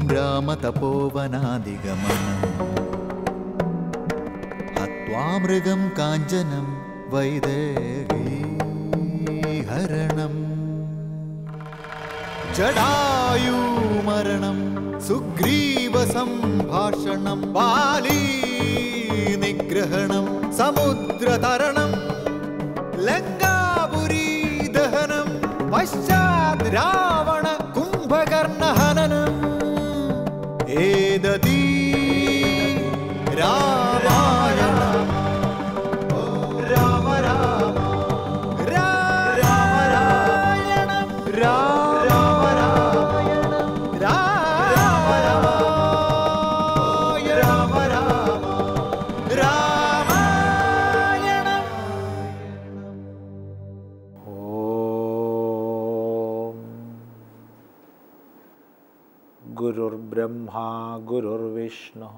രാമതപോവനാദിഗമനം ഹത്വാ മൃഗം കാഞ്ചനം വൈദേഹീഹരണം ജടായൂമരണം സുഗ്രീവസംഭാഷണം ബാലീ നിഗ്രഹണം സമുദ്രതരണം ലങ്കാപുരീ ദഹനം പശ്ചാത് രാവണ കുംഭകർണഹനനം ഏതീ രാമായണ രാമ രാമ രാമായണം രാമ രാമായണം രാമ രാമ രാമായണം ഓം ഗുരുർബ്രഹ്മാ ഗുരുർവിഷ്ണു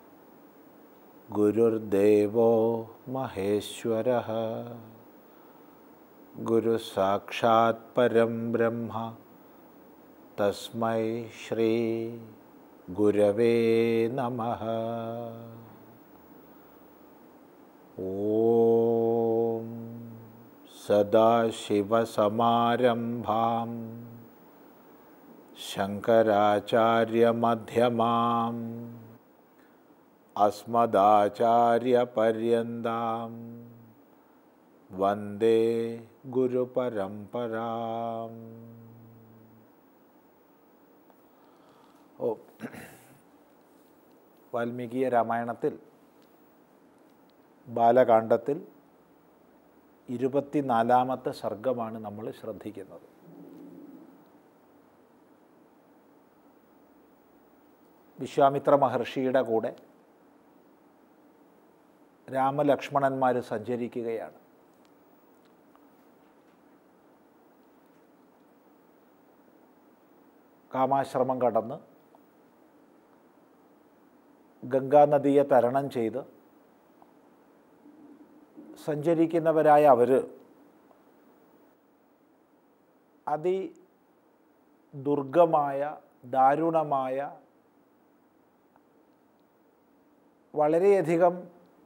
ഗുരുർദേവോ മഹേശ്വര ഗുരു സാക്ഷാത് പരം ബ്രഹ്മ തസ്മൈ ശ്രീ ഗുരവേ നമഃ ഓം സദാശിവസമാരംഭാം ശങ്കരാചാര്യമധ്യമാം അസ്മദാചാര്യപര്യന്താം വന്ദേ ഗുരുപരമ്പരാം ഓ വാൽമീകീയ രാമായണത്തിൽ ബാലകാണ്ഡത്തിൽ ഇരുപത്തിനാലാമത്തെ സർഗമാണ് നമ്മൾ ശ്രദ്ധിക്കുന്നത് വിശ്വാമിത്ര മഹർഷിയുടെ കൂടെ രാമലക്ഷ്മണന്മാർ സഞ്ചരിക്കുകയാണ് കാമാശ്രമം കടന്ന് ഗംഗാനദിയെ തരണം ചെയ്ത് സഞ്ചരിക്കുന്നവരായ അവർ അതി ദുർഗമായ ദാരുണമായ വളരെയധികം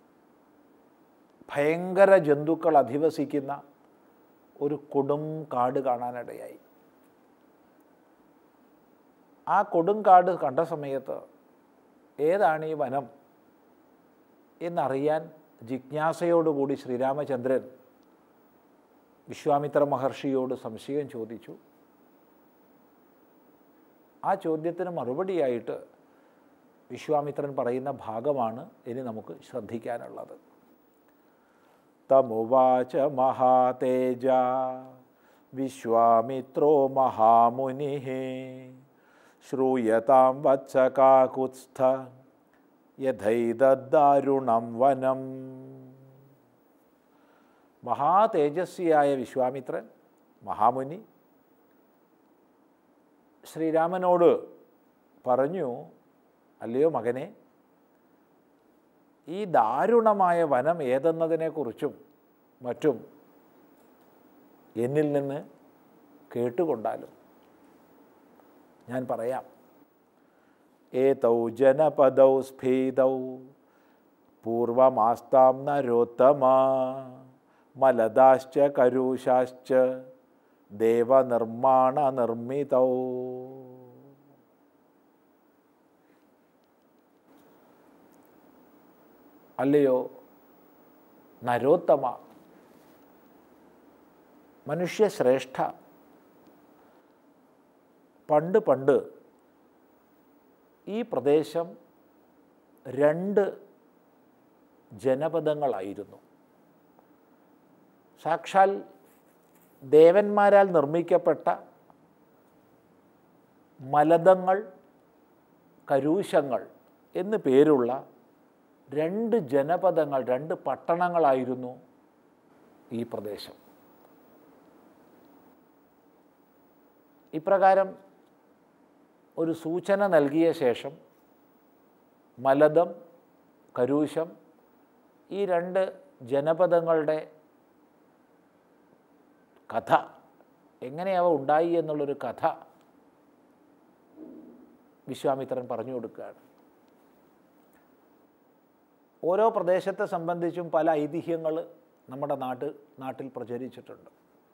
ഭയങ്കര ജന്തുക്കൾ അധിവസിക്കുന്ന ഒരു കൊടും കാട് കാണാനിടയായി ആ കൊടും കാട് കണ്ട സമയത്ത് ഏതാണ് ഈ വനം എന്നറിയാൻ ജിജ്ഞാസയോടുകൂടി ശ്രീരാമചന്ദ്രൻ വിശ്വാമിത്ര മഹർഷിയോട് സംശയം ചോദിച്ചു ആ ചോദ്യത്തിന് മറുപടിയായിട്ട് വിശ്വാമിത്രൻ പറയുന്ന ഭാഗമാണ് ഇനി നമുക്ക് ശ്രദ്ധിക്കാനുള്ളത് തമുവാച മഹാതേജ വിശ്വാമിത്രോ മഹാമുനി ശ്രൂയതാം വത്സകാകുത്സ്ഥ യഥൈതദ്ദാരുണം വനം മഹാതേജസ്വിയായ വിശ്വാമിത്രൻ മഹാമുനി ശ്രീരാമനോട് പറഞ്ഞു അല്ലയോ മകനെ ഈ ദാരുണമായ വനം ഏതെന്നതിനെക്കുറിച്ചും മറ്റും എന്നിൽ നിന്ന് കേട്ടുകൊണ്ടാലും ഞാൻ പറയാം ഏതൗ ജനപദൗ സ്ഫീതൗ പൂർവമാസ്താം നരോത്തമ മലദാശ്ച കരൂഷാശ്ച ദേവനിർമ്മാണ നിർമ്മിതൗ അല്ലയോ നരോത്തമ മനുഷ്യശ്രേഷ്ഠ പണ്ട് പണ്ട് ഈ പ്രദേശം രണ്ട് ജനപദങ്ങളായിരുന്നു സാക്ഷാൽ ദേവന്മാരാൽ നിർമ്മിക്കപ്പെട്ട മലദങ്ങൾ കരൂശങ്ങൾ എന്ന് പേരുള്ള രണ്ട് ജനപദങ്ങൾ രണ്ട് പട്ടണങ്ങളായിരുന്നു ഈ പ്രദേശം ഇപ്രകാരം ഒരു സൂചന നൽകിയ ശേഷം മലദം കരൂശം ഈ രണ്ട് ജനപദങ്ങളുടെ കഥ എങ്ങനെ അവ ഉണ്ടായി എന്നുള്ളൊരു കഥ വിശ്വാമിത്രൻ പറഞ്ഞു കൊടുക്കുകയാണ് ഓരോ പ്രദേശത്തെ സംബന്ധിച്ചും പല ഐതിഹ്യങ്ങൾ നമ്മുടെ നാട്ട് നാട്ടിൽ പ്രചരിച്ചിട്ടുണ്ട്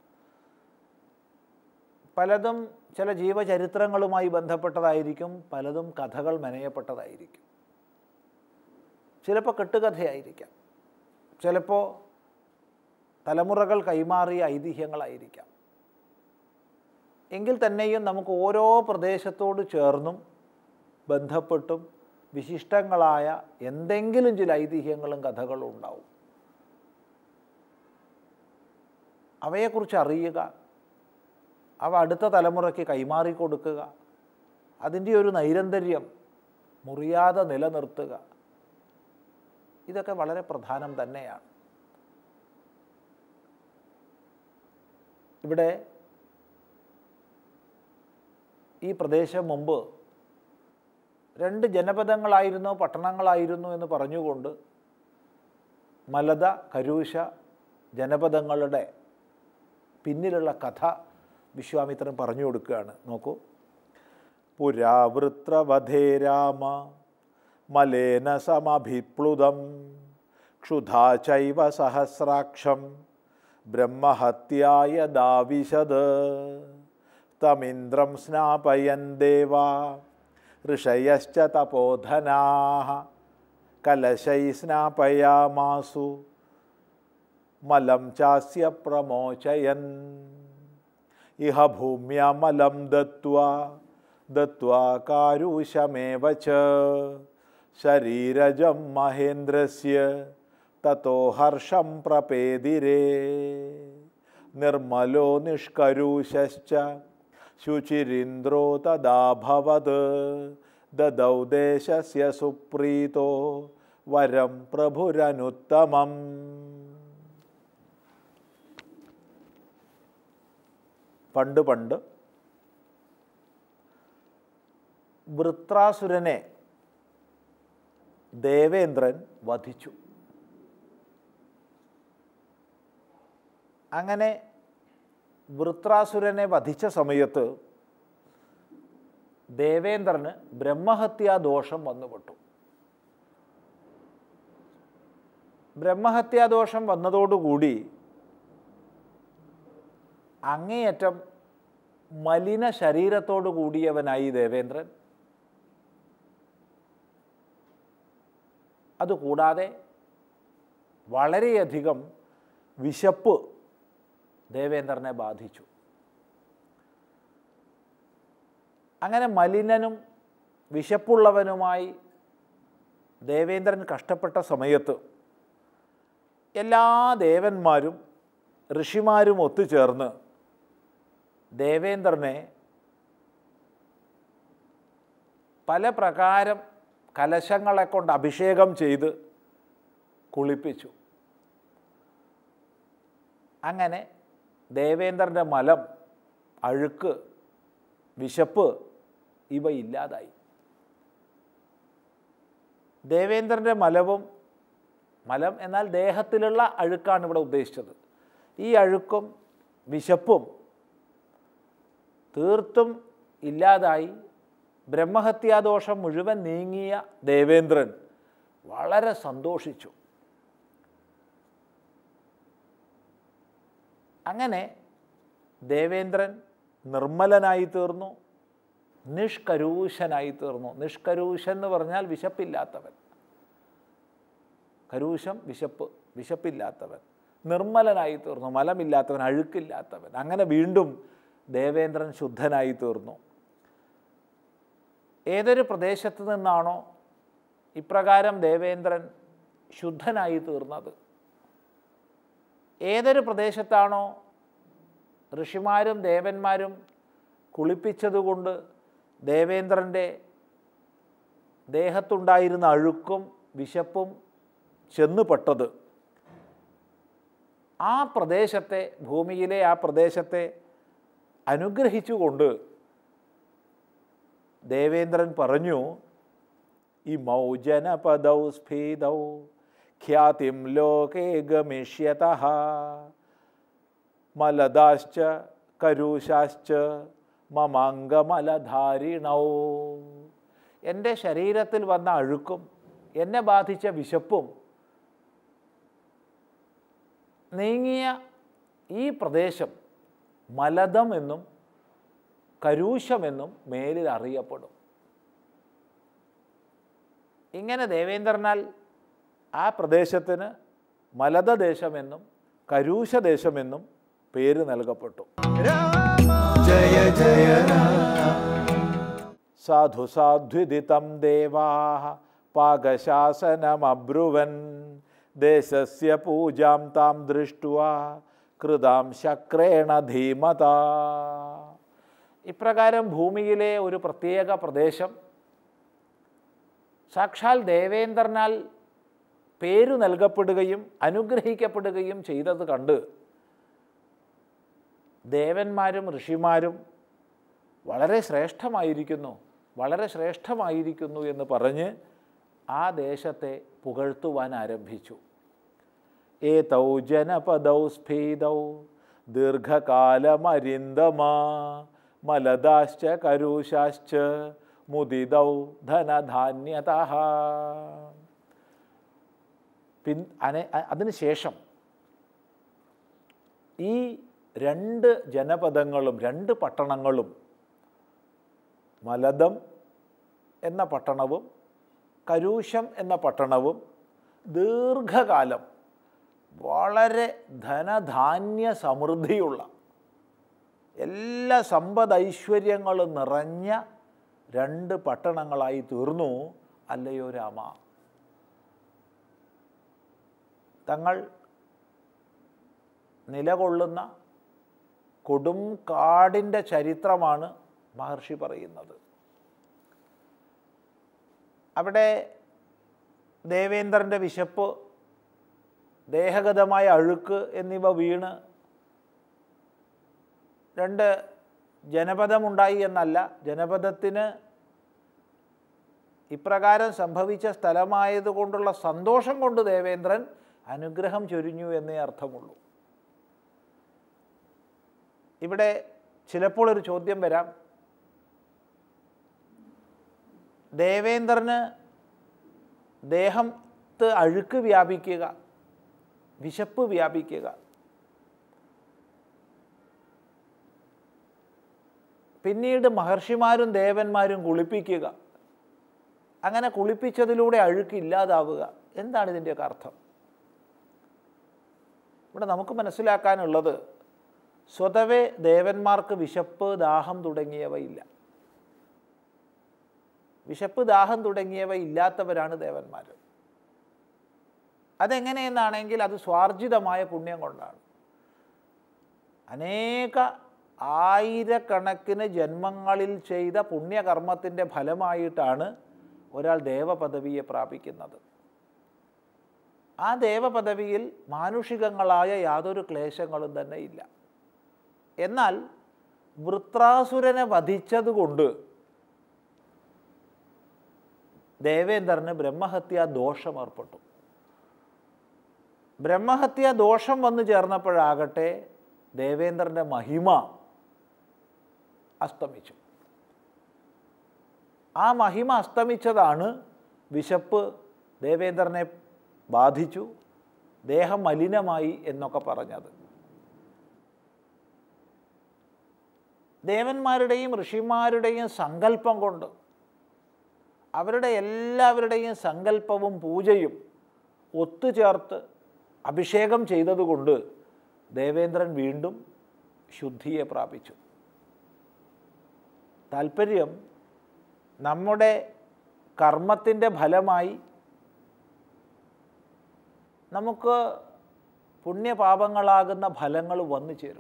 പലതും ചില ജീവചരിത്രങ്ങളുമായി ബന്ധപ്പെട്ടതായിരിക്കും പലതും കഥകൾ മെനയപ്പെട്ടതായിരിക്കും ചിലപ്പോൾ കെട്ടുകഥയായിരിക്കാം ചിലപ്പോൾ തലമുറകൾ കൈമാറിയ ഐതിഹ്യങ്ങളായിരിക്കാം എങ്കിൽ തന്നെയും നമുക്ക് ഓരോ പ്രദേശത്തോട് ചേർന്നും ബന്ധപ്പെട്ടും വിശിഷ്ടങ്ങളായ എന്തെങ്കിലും ചില ഐതിഹ്യങ്ങളും കഥകളും ഉണ്ടാവും അവയെക്കുറിച്ച് അറിയുക അവ അടുത്ത തലമുറയ്ക്ക് കൈമാറി കൊടുക്കുക അതിൻ്റെ ഒരു നൈരന്തര്യം മുറിയാതെ നിലനിർത്തുക ഇതൊക്കെ വളരെ പ്രധാനം തന്നെയാണ് ഇവിടെ ഈ പ്രദേശം മുമ്പ് രണ്ട് ജനപദങ്ങളായിരുന്നു പട്ടണങ്ങളായിരുന്നു എന്ന് പറഞ്ഞുകൊണ്ട് മലത കരൂശ ജനപദങ്ങളുടെ പിന്നിലുള്ള കഥ വിശ്വാമിത്രൻ പറഞ്ഞു കൊടുക്കുകയാണ് നോക്കൂ പുരാവൃത്രവധേ രാമ മലേന സമഭിപ്ലുതം ക്ഷുധാ ചൈവ സഹസ്രാക്ഷം ബ്രഹ്മഹത്യായ ദാവിശത് തമിന്ദ്രം സ്നാപയൻ ദേവാ ഋഷയശ്ച തപോധനാ കലശൈ സ്നാപയാമാസു മലം ചാസ്യ പ്രമോചയൻ ഇഹ ഭൂമ്യമലം ദത്വാ ദത്വാ കാരുഷമേവ ച ശരീരജം മഹേന്ദ്രസ്യ തतो ഹർഷം പ്രപേദിരേ നിർമ്മലോ നിഷ്കരൂശ്ച ശുചിരിന്ദ്രോ തദാഭവത് ദദൗ ദേശസ്യ സുപ്രീതോ വരം പ്രഭുരനുത്തമം പണ്ട് പണ്ട് വൃത്രാസുരനെ ദേവേന്ദ്രൻ വധിച്ചു അങ്ങനെ വൃത്രാസുരനെ വധിച്ച സമയത്ത് ദേവേന്ദ്രന് ബ്രഹ്മഹത്യാ ദോഷം വന്നുപെട്ടു ബ്രഹ്മഹത്യാ ദോഷം വന്നതോടുകൂടി അങ്ങേയറ്റം മലിന ശരീരത്തോടു കൂടിയവനായി ദേവേന്ദ്രൻ അതുകൂടാതെ വളരെയധികം വിശപ്പ് ദേവേന്ദ്രനെ ബാധിച്ചു അങ്ങനെ മലിനനും വിശപ്പുള്ളവനുമായി ദേവേന്ദ്രൻ കഷ്ടപ്പെട്ട സമയത്ത് എല്ലാ ദേവന്മാരും ഋഷിമാരും ഒത്തുചേർന്ന് ദേവേന്ദ്രനെ പല പ്രകാരം കലശങ്ങളെ കൊണ്ട് അഭിഷേകം ചെയ്ത് കുളിപ്പിച്ചു അങ്ങനെ ദേവേന്ദ്രൻ്റെ മലം അഴുക്ക് വിശപ്പ് ഇവ ഇല്ലാതായി ദേവേന്ദ്രൻ്റെ മലവും മലം എന്നാൽ ദേഹത്തിലുള്ള അഴുക്കാണ് ഇവിടെ ഉദ്ദേശിച്ചത് ഈ അഴുക്കും വിശപ്പും തീർത്തും ഇല്ലാതായി ബ്രഹ്മഹത്യാദോഷം മുഴുവൻ നീങ്ങിയ ദേവേന്ദ്രൻ വളരെ സന്തോഷിച്ചു അങ്ങനെ ദേവേന്ദ്രൻ നിർമ്മലനായി തീർന്നു നിഷ്കരൂശനായി തീർന്നു നിഷ്കരൂശൻ എന്ന് പറഞ്ഞാൽ വിശപ്പില്ലാത്തവൻ കരൂശം വിശപ്പ് വിശപ്പില്ലാത്തവൻ നിർമ്മലനായി തീർന്നു മലമില്ലാത്തവൻ അഴുക്കില്ലാത്തവൻ അങ്ങനെ വീണ്ടും ദേവേന്ദ്രൻ ശുദ്ധനായി തീർന്നു ഏതൊരു പ്രദേശത്ത് നിന്നാണോ ഇപ്രകാരം ദേവേന്ദ്രൻ ശുദ്ധനായി തീർന്നത് ഏതൊരു പ്രദേശത്താണോ ഋഷിമാരും ദേവന്മാരും കുളിപ്പിച്ചതുകൊണ്ട് ദേവേന്ദ്രൻ്റെ ദേഹത്തുണ്ടായിരുന്ന അഴുക്കും വിശപ്പും ചെന്നുപെട്ടത് ആ പ്രദേശത്തെ ഭൂമിയിലെ ആ പ്രദേശത്തെ അനുഗ്രഹിച്ചുകൊണ്ട് ദേവേന്ദ്രൻ പറഞ്ഞു ഇമൗ ജനപദൗ സ്ഫീതൗ ഖ്യാതിം ലോകേ ഗമിഷ്യത മലദാശ്ച കരൂശാശ്ച മമാംഗമലധാരിണൗ എൻ്റെ ശരീരത്തിൽ വന്ന അഴുക്കും എന്നെ ബാധിച്ച വിശപ്പും നീങ്ങിയ ഈ പ്രദേശം മലദം എന്നും കരൂശമെന്നും മേലിൽ അറിയപ്പെടും ഇങ്ങനെ ദേവേന്ദ്രനാൽ ആ പ്രദേശത്തിന് മലദദേശമെന്നും കരൂശദേശമെന്നും പേര് നൽകപ്പെട്ടു ജയ ജയ സാധു സാധ്വിദിതം ദേവാ പാകശാസനമബ്രുവൻ ദേശസ്യ പൂജാം താം ദൃഷ്ട്വാ കൃതാം ശക്രേണ ധീമത ഇപ്രകാരം ഭൂമിയിലെ ഒരു പ്രത്യേക പ്രദേശം സാക്ഷാൽ ദേവേന്ദ്രനാൽ പേരു നൽകപ്പെടുകയും അനുഗ്രഹിക്കപ്പെടുകയും ചെയ്തത് കണ്ട് ദേവന്മാരും ഋഷിമാരും വളരെ ശ്രേഷ്ഠമായിരിക്കുന്നു വളരെ ശ്രേഷ്ഠമായിരിക്കുന്നു എന്ന് പറഞ്ഞ് ആ ദേശത്തെ പുകഴ്ത്തുവാൻ ആരംഭിച്ചു ഏതൗ ജനപദൗ സ്ഫീതൗ ദീർഘകാലമരിന്ദമാ മലദാശ്ച കരൂശാശ്ച മുദിതൗ ധനധാന്യത പിൻ അനെ അതിനുശേഷം ഈ രണ്ട് ജനപദങ്ങളും രണ്ട് പട്ടണങ്ങളും മലദം എന്ന പട്ടണവും കരൂശം എന്ന പട്ടണവും ദീർഘകാലം വളരെ ധനധാന്യ സമൃദ്ധിയുള്ള എല്ലാ സമ്പദൈശ്വര്യങ്ങളും നിറഞ്ഞ രണ്ട് പട്ടണങ്ങളായി തീർന്നു അല്ലയോ രാമ തങ്ങൾ നിലകൊള്ളുന്ന കൊടും കാടിൻ്റെ ചരിത്രമാണ് മഹർഷി പറയുന്നത് അവിടെ ദേവേന്ദ്രൻ്റെ വിശപ്പ് ദേഹഗതമായ അഴുക്ക് എന്നിവ വീണ് രണ്ട് ജനപദമുണ്ടായി എന്നല്ല ജനപദത്തിന് ഇപ്രകാരം സംഭവിച്ച സ്ഥലമായതുകൊണ്ടുള്ള സന്തോഷം കൊണ്ട് ദേവേന്ദ്രൻ അനുഗ്രഹം ചൊരിഞ്ഞു എന്നേ അർത്ഥമുള്ളൂ ഇവിടെ ചിലപ്പോൾ ഒരു ചോദ്യം വരാം ദേവേന്ദ്രന് ദേഹത്ത് അഴുക്ക് വ്യാപിക്കുക വിശപ്പ് വ്യാപിക്കുക പിന്നീട് മഹർഷിമാരും ദേവന്മാരും കുളിപ്പിക്കുക അങ്ങനെ കുളിപ്പിച്ചതിലൂടെ അഴുക്ക് ഇല്ലാതാവുക എന്താണ് ഇതിൻ്റെയൊക്കെ അർത്ഥം ഇവിടെ നമുക്ക് മനസ്സിലാക്കാനുള്ളത് സ്വതവേ ദേവന്മാർക്ക് വിശപ്പ് ദാഹം തുടങ്ങിയവയില്ല വിശപ്പ് ദാഹം തുടങ്ങിയവ ഇല്ലാത്തവരാണ് ദേവന്മാർ അതെങ്ങനെയെന്നാണെങ്കിൽ അത് സ്വാർജിതമായ പുണ്യം കൊണ്ടാണ് അനേക ആയിരക്കണക്കിന് ജന്മങ്ങളിൽ ചെയ്ത പുണ്യകർമ്മത്തിൻ്റെ ഫലമായിട്ടാണ് ഒരാൾ ദേവപദവിയെ പ്രാപിക്കുന്നത് ആ ദേവപദവിയിൽ മാനുഷികങ്ങളായ യാതൊരു ക്ലേശങ്ങളും തന്നെ ഇല്ല എന്നാൽ വൃത്രാസുരനെ വധിച്ചതുകൊണ്ട് ദേവേന്ദ്രന് ബ്രഹ്മഹത്യാ ദോഷം ഏർപ്പെട്ടു ബ്രഹ്മഹത്യാ ദോഷം വന്നു ചേർന്നപ്പോഴാകട്ടെ ദേവേന്ദ്രൻ്റെ മഹിമ അസ്തമിച്ചു ആ മഹിമ അസ്തമിച്ചതാണ് വിശപ്പ് ദേവേന്ദ്രനെ ബാധിച്ചു ദേഹം മലിനമായി എന്നൊക്കെ പറഞ്ഞത് ദേവന്മാരുടെയും ഋഷിമാരുടെയും സങ്കല്പം കൊണ്ട് അവരുടെ എല്ലാവരുടെയും സങ്കല്പവും പൂജയും ഒത്തുചേർത്ത് അഭിഷേകം ചെയ്തതുകൊണ്ട് ദേവേന്ദ്രൻ വീണ്ടും ശുദ്ധിയെ പ്രാപിച്ചു താല്പര്യം നമ്മുടെ കർമ്മത്തിൻ്റെ ഫലമായി നമുക്ക് പുണ്യപാപങ്ങളാകുന്ന ഫലങ്ങൾ വന്നു ചേരും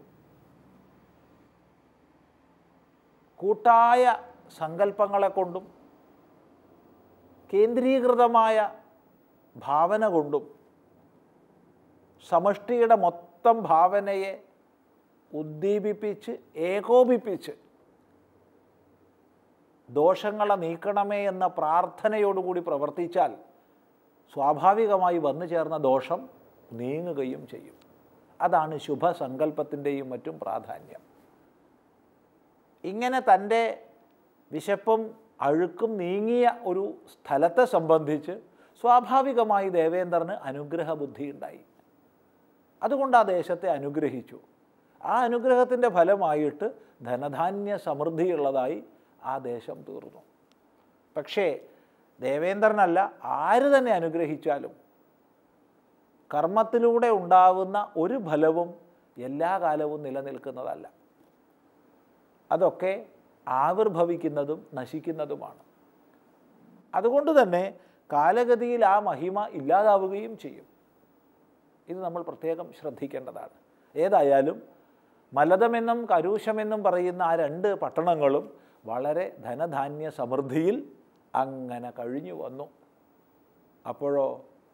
കൂട്ടായ സങ്കല്പങ്ങളെ കൊണ്ടും കേന്ദ്രീകൃതമായ ഭാവന കൊണ്ടും സമഷ്ടിയുടെ മൊത്തം ഭാവനയെ ഉദ്ദീപിപ്പിച്ച് ഏകോപിപ്പിച്ച് ദോഷങ്ങളെ നീക്കണമേ എന്ന പ്രാർത്ഥനയോടുകൂടി പ്രവർത്തിച്ചാൽ സ്വാഭാവികമായി വന്നു ചേർന്ന ദോഷം നീങ്ങുകയും ചെയ്യും അതാണ് ശുഭസങ്കല്പത്തിൻ്റെയും മറ്റും പ്രാധാന്യം ഇങ്ങനെ തൻ്റെ വിശപ്പും അഴുക്കും നീങ്ങിയ ഒരു സ്ഥലത്തെ സംബന്ധിച്ച് സ്വാഭാവികമായി ദേവേന്ദ്രന് അനുഗ്രഹ ബുദ്ധി ഉണ്ടായി അതുകൊണ്ട് ആ ദേശത്തെ അനുഗ്രഹിച്ചു ആ അനുഗ്രഹത്തിൻ്റെ ഫലമായിട്ട് ധനധാന്യ സമൃദ്ധിയുള്ളതായി ആ ദേശം തീർന്നു പക്ഷേ ദേവേന്ദ്രനല്ല ആര് തന്നെ അനുഗ്രഹിച്ചാലും കർമ്മത്തിലൂടെ ഉണ്ടാവുന്ന ഒരു ഫലവും എല്ലാ കാലവും നിലനിൽക്കുന്നതല്ല അതൊക്കെ ആവിർഭവിക്കുന്നതും നശിക്കുന്നതുമാണ് അതുകൊണ്ട് തന്നെ കാലഗതിയിൽ ആ മഹിമ ഇല്ലാതാവുകയും ചെയ്യും ഇത് നമ്മൾ പ്രത്യേകം ശ്രദ്ധിക്കേണ്ടതാണ് ഏതായാലും മലതമെന്നും കരൂശമെന്നും പറയുന്ന ആ രണ്ട് പട്ടണങ്ങളും വളരെ ധനധാന്യ സമൃദ്ധിയിൽ അങ്ങനെ കഴിഞ്ഞു വന്നു അപ്പോഴോ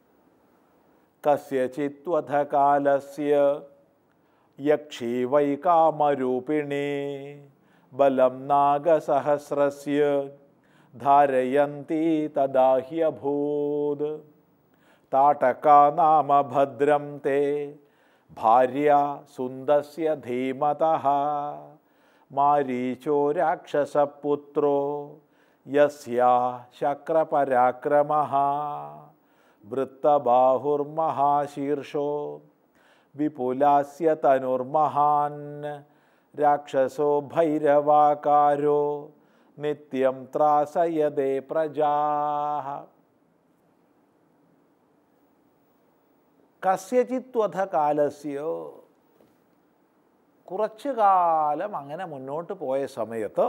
കസ്യചിത്വധ കാലസ്യ യക്ഷി വൈ കാമരൂപിണി ബലം നാഗസഹസ്രസ്യ ധാരയന്തി തദാഹ്യഭൂത് താടകാ നാമ ഭദ്രം തേ ഭാര്യ സുന്ദസ്യ ധീമതഃ മാരീചോ രാക്ഷസപുത്രോ യസ്യാ ശക്രപരാക്രമഃ വൃത്തബാഹുർമഹാശീർഷോ വിപുലാസ്യ തനുർമഹാൻ രാക്ഷസോ ഭൈരവാകാരോ നിത്യം ത്രാസയതേ പ്രജാഃ കസ്യചിത്വധ കാലസ്യോ കുറച്ചു കാലം അങ്ങനെ മുന്നോട്ട് പോയ സമയത്ത്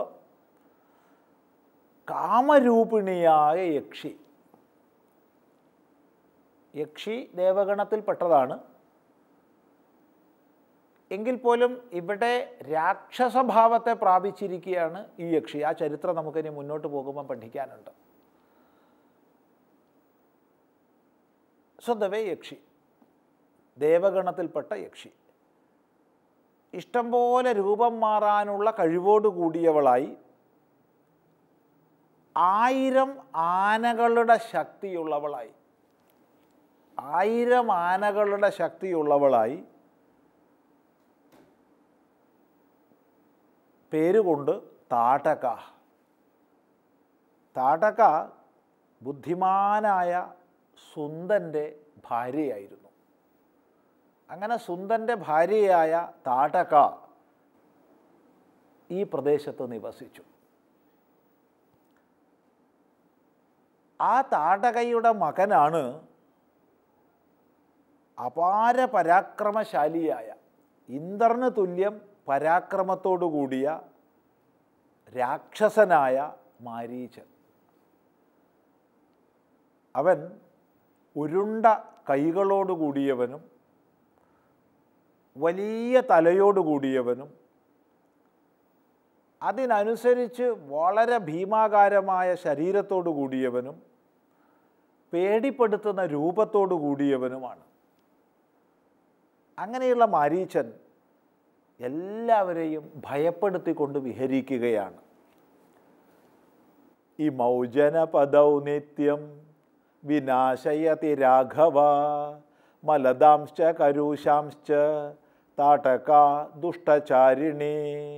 കാമരൂപിണിയായ യക്ഷി യക്ഷി ദേവഗണത്തിൽപ്പെട്ടതാണ് എങ്കിൽ പോലും ഇവിടെ രാക്ഷസഭാവത്തെ പ്രാപിച്ചിരിക്കുകയാണ് ഈ യക്ഷി ആ ചരിത്രം നമുക്കിനി മുന്നോട്ട് പോകുമ്പോൾ പഠിക്കാനുണ്ട് സ്വതവേ യക്ഷി ദേവഗണത്തിൽപ്പെട്ട യക്ഷി ഇഷ്ടം പോലെ രൂപം മാറാനുള്ള കഴിവോട് കൂടിയവളായി ആയിരം ആനകളുടെ ശക്തിയുള്ളവളായി ആയിരം ആനകളുടെ ശക്തിയുള്ളവളായി പേരുകൊണ്ട് താടക താടക ബുദ്ധിമാനായ സുന്ദൻ്റെ ഭാര്യയായിരുന്നു അങ്ങനെ സുന്ദൻ്റെ ഭാര്യയായ താടക ഈ പ്രദേശത്ത് നിവസിച്ചു ആ താടകയുടെ മകനാണ് അപാര പരാക്രമശാലിയായ ഇന്ദ്രന് തുല്യം പരാക്രമത്തോടു കൂടിയ രാക്ഷസനായ മാരീചൻ അവൻ ഉരുണ്ട കൈകളോടുകൂടിയവനും വലിയ തലയോടുകൂടിയവനും അതിനനുസരിച്ച് വളരെ ഭീമാകാരമായ ശരീരത്തോടു കൂടിയവനും പേടിപ്പെടുത്തുന്ന രൂപത്തോടു കൂടിയവനുമാണ് അങ്ങനെയുള്ള മാരീച്ചൻ എല്ലാവരെയും ഭയപ്പെടുത്തിക്കൊണ്ട് വിഹരിക്കുകയാണ് ഈ മൗജനപദൗ നിത്യം വിനാശയതി രാഘവ മലദാംശ്ച കരൂശാംശ്ച താടക ദുഷ്ടചാരിണി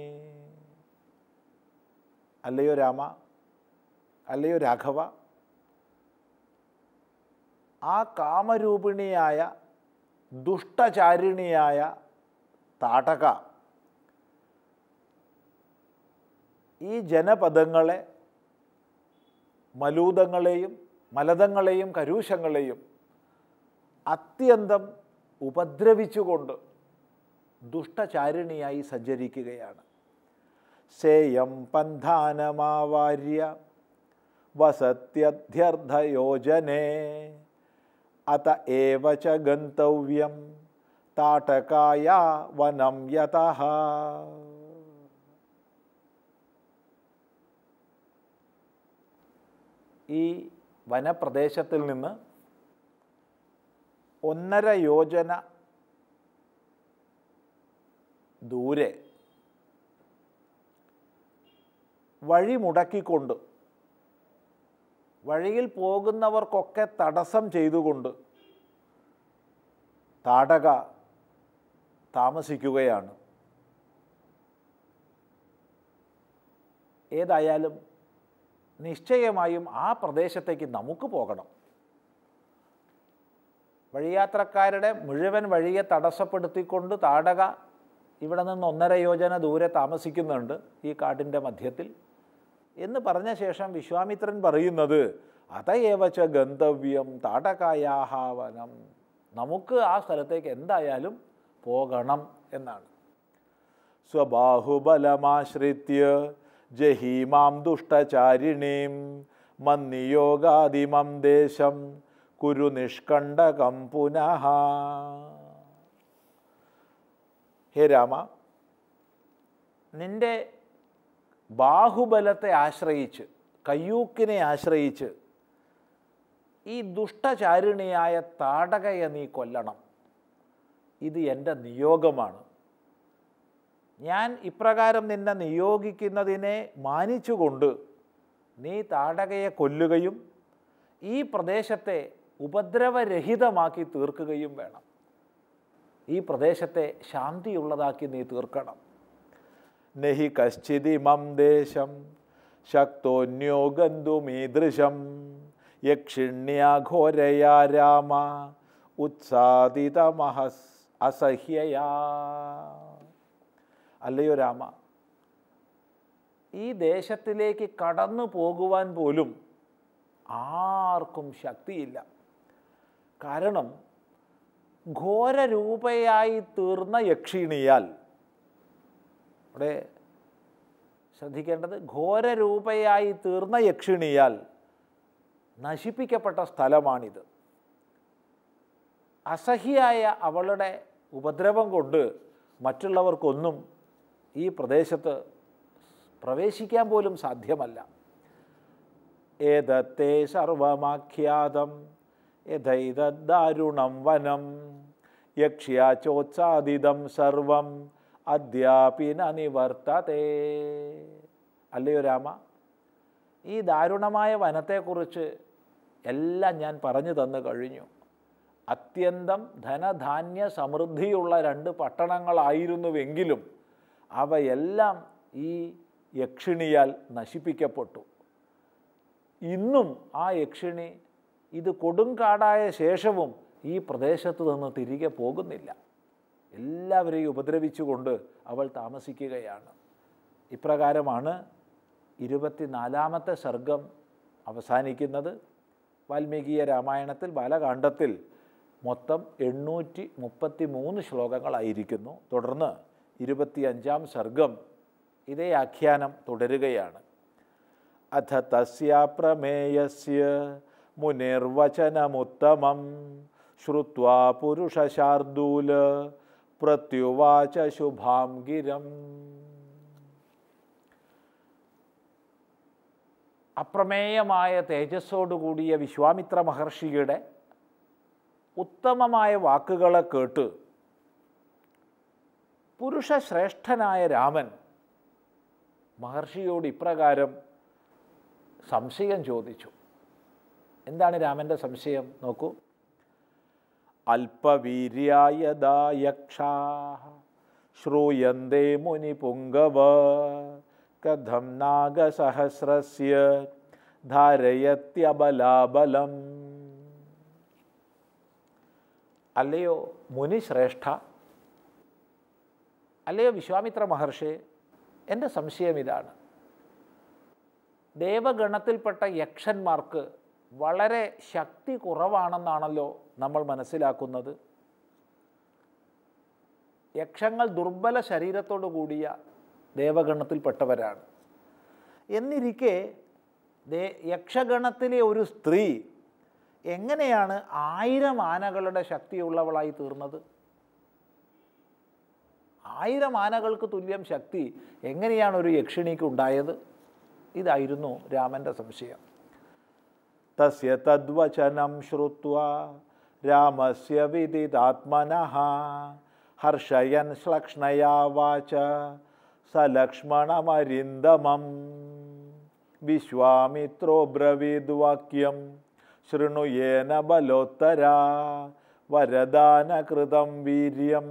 അല്ലയോ രാമ അല്ലയോ രാഘവ ആ കാമരൂപിണിയായ ദുഷ്ടചാരിണിയായ താടക ഈ ജനപദങ്ങളെ മലൂതങ്ങളെയും മലതങ്ങളെയും കരൂശങ്ങളെയും അത്യന്തം ഉപദ്രവിച്ചുകൊണ്ട് ദുഷ്ടചാരിണിയായി സഞ്ചരിക്കുകയാണ് സേയം പന്ഥാനമാവാര്യ വസത്യധ്യർത്ഥയോജനേ അത ഏവ ച ഗന്തവ്യം താടകായ വനം യതഃ ഈ വനപ്രദേശത്തിൽ നിന്ന് ഒന്നര യോജന ദൂരെ വഴി മുടക്കിക്കൊണ്ട് വഴിയിൽ പോകുന്നവർക്കൊക്കെ തടസ്സം ചെയ്തുകൊണ്ട് താടക താമസിക്കുകയാണ് ഏതായാലും നിശ്ചയമായും ആ പ്രദേശത്തേക്ക് നമുക്ക് പോകണം വഴിയാത്രക്കാരുടെ മുഴുവൻ വഴിയെ തടസ്സപ്പെടുത്തിക്കൊണ്ട് താടക ഇവിടെ നിന്ന് ഒന്നര യോജന ദൂരെ താമസിക്കുന്നുണ്ട് ഈ കാട്ടിൻ്റെ മധ്യത്തിൽ എന്ന് പറഞ്ഞ ശേഷം വിശ്വാമിത്രൻ പറയുന്നത് അതയേവച്ച ഗന്തവ്യം താടകായാഹാവനം നമുക്ക് ആ സ്ഥലത്തേക്ക് എന്തായാലും പോകണം എന്നാണ് സ്വബാഹുബലമാശ്രിത്യ ജഹീമാം ദുഷ്ടചാരിണീം മന്നിയോഗാദിമം ദേശം കുരു നിഷ്കണ്ടകം പുനഃ ഹേ രാമ നിന്റെ ബാഹുബലത്തെ ആശ്രയിച്ച് കയ്യൂക്കിനെ ആശ്രയിച്ച് ഈ ദുഷ്ടചാരിണിയായ താടകയെ നീ കൊല്ലണം ഇത് എൻ്റെ നിയോഗമാണ് ഞാൻ ഇപ്രകാരം നിന്നെ നിയോഗിക്കുന്നതിനെ മാനിച്ചുകൊണ്ട് നീ താടകയെ കൊല്ലുകയും ഈ പ്രദേശത്തെ ഉപദ്രവരഹിതമാക്കി തീർക്കുകയും വേണം ഈ പ്രദേശത്തെ ശാന്തിയുള്ളതാക്കി നീ തീർക്കണം നഹി കശ്ചിതിമം ദേശം ശക്തോന്യോ ഗന്ധുമീദൃശം യക്ഷിണ്യാഘോരയാ രാമ ഉത്സാദിതമഹസ് അസഹ്യയാ അല്ലയോ രാമ ഈ ദേശത്തിലേക്ക് കടന്നു പോകുവാൻ പോലും ആർക്കും ശക്തിയില്ല കാരണം ഘോരരൂപയായി തീർന്ന യക്ഷിണിയാൽ ഇവിടെ ശ്രദ്ധിക്കേണ്ടത് ഘോരരൂപയായി തീർന്ന യക്ഷിണിയാൽ നശിപ്പിക്കപ്പെട്ട സ്ഥലമാണിത് അസഹ്യായ അവളുടെ ഉപദ്രവം കൊണ്ട് മറ്റുള്ളവർക്കൊന്നും ഈ പ്രദേശത്ത് പ്രവേശിക്കാൻ പോലും സാധ്യമല്ല ഏതത്തെ സർവമാഖ്യാതം യഥൈതദാരുണം വനം യക്ഷ്യാചോത്സാദിതം സർവം അദ്യാപിന നിവർത്തതേ അല്ലയോ രാമ ഈ ദാരുണമായ വനത്തെക്കുറിച്ച് എല്ലാം ഞാൻ പറഞ്ഞു തന്നു കഴിഞ്ഞു അത്യന്തം ധനധാന്യ സമൃദ്ധിയുള്ള രണ്ട് പട്ടണങ്ങളായിരുന്നുവെങ്കിലും അവയെല്ലാം ഈ യക്ഷിണിയാൽ നശിപ്പിക്കപ്പെട്ടു ഇന്നും ആ യക്ഷിണി ഇത് കൊടുങ്കാടായ ശേഷവും ഈ പ്രദേശത്ത് നിന്ന് തിരികെ പോകുന്നില്ല എല്ലാവരെയും ഉപദ്രവിച്ചുകൊണ്ട് അവൾ താമസിക്കുകയാണ് ഇപ്രകാരമാണ് ഇരുപത്തിനാലാമത്തെ സർഗം അവസാനിക്കുന്നത് വാൽമീകീയ രാമായണത്തിൽ ബാലകാണ്ഡത്തിൽ മൊത്തം എണ്ണൂറ്റി മുപ്പത്തി മൂന്ന് ശ്ലോകങ്ങളായിരിക്കുന്നു തുടർന്ന് ഇരുപത്തിയഞ്ചാം സർഗം ഇതേ ആഖ്യാനം തുടരുകയാണ് അഥ തസ്യാപ്രമേയസ്യ മുനിർവചനമുത്തമം ശ്രുത്വാ പുരുഷശാർദൂല പ്രത്യുവാച ശുഭാം ഗിരം അപ്രമേയമായ തേജസ്സോടുകൂടിയ വിശ്വാമിത്ര മഹർഷിയുടെ ഉത്തമമായ വാക്കുകളെ കേട്ട് പുരുഷശ്രേഷ്ഠനായ രാമൻ മഹർഷിയോട് ഇപ്രകാരം സംശയം ചോദിച്ചു എന്താണ് രാമൻ്റെ സംശയം നോക്കൂ അല്പവീര്യായദാ യക്ഷാ ശ്രൂയന്തേ മുനി പുങ്കവ കഥം നാഗസഹസ്രസ്യ ധാരയത്യബലാബലം അല്ലയോ മുനിശ്രേഷ്ഠ അല്ലയോ വിശ്വാമിത്ര മഹർഷി എൻ്റെ സംശയം ഇതാണ് ദേവഗണത്തിൽപ്പെട്ട യക്ഷന്മാർക്ക് വളരെ ശക്തി കുറവാണെന്നാണല്ലോ നമ്മൾ മനസ്സിലാക്കുന്നത് യക്ഷങ്ങൾ ദുർബല ശരീരത്തോടു കൂടിയ ദേവഗണത്തിൽപ്പെട്ടവരാണ് എന്നിരിക്കെ ദേ യക്ഷഗണത്തിലെ ഒരു സ്ത്രീ എങ്ങനെയാണ് ആയിരം ആനകളുടെ ശക്തിയുള്ളവളായി തീർന്നത് ആയിരം ആനകൾക്ക് തുല്യം ശക്തി എങ്ങനെയാണ് ഒരു യക്ഷിണിക്ക് ഉണ്ടായത് ഇതായിരുന്നു രാമൻ്റെ സംശയം തസ്യ തദ്വചനം ശ്രുത്വ രാമസ്യ വിദിതാത്മനഃ ഹർഷയൻ ശ്ലക്ഷ്ണയാ വാച സലക്ഷ്മണമരിന്ദമം വിശ്വാമിത്രോ ബ്രവീദ്വാക്യം ശൃണുയേന ബലോത്തരാ വരദാനകൃതം വീര്യം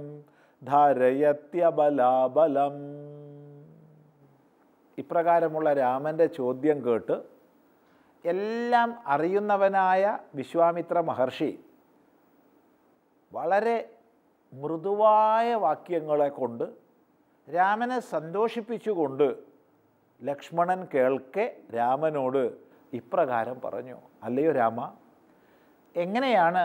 ധാരയത്യബലാബലം ഇപ്രകാരമുള്ള രാമൻ്റെ ചോദ്യം കേട്ട് എല്ലാം അറിയുന്നവനായ വിശ്വാമിത്ര മഹർഷി വളരെ മൃദുവായ വാക്യങ്ങളെ കൊണ്ട് രാമനെ സന്തോഷിപ്പിച്ചുകൊണ്ട് ലക്ഷ്മണൻ കേൾക്കെ രാമനോട് ഇപ്രകാരം പറഞ്ഞു അല്ലയോ രാമ എങ്ങനെയാണ്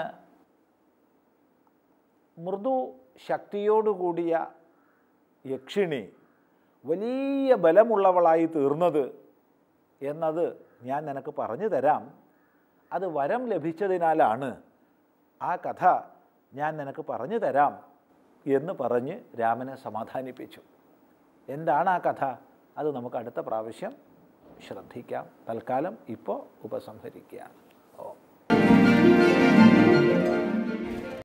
മൃദു ശക്തിയോടുകൂടിയ യക്ഷിണി വലിയ ബലമുള്ളവളായി തീർന്നത് എന്നത് ഞാൻ നിനക്ക് പറഞ്ഞു തരാം അത് വരം ലഭിച്ചതിനാലാണ് ആ കഥ ഞാൻ നിനക്ക് പറഞ്ഞു തരാം എന്ന് പറഞ്ഞ് രാമനെ സമാധാനിപ്പിച്ചു എന്താണ് ആ കഥ അത് നമുക്ക് അടുത്ത പ്രാവശ്യം ശ്രദ്ധിക്കാം തൽക്കാലം ഇപ്പോൾ ഉപസംഹരിക്കുകയാണ്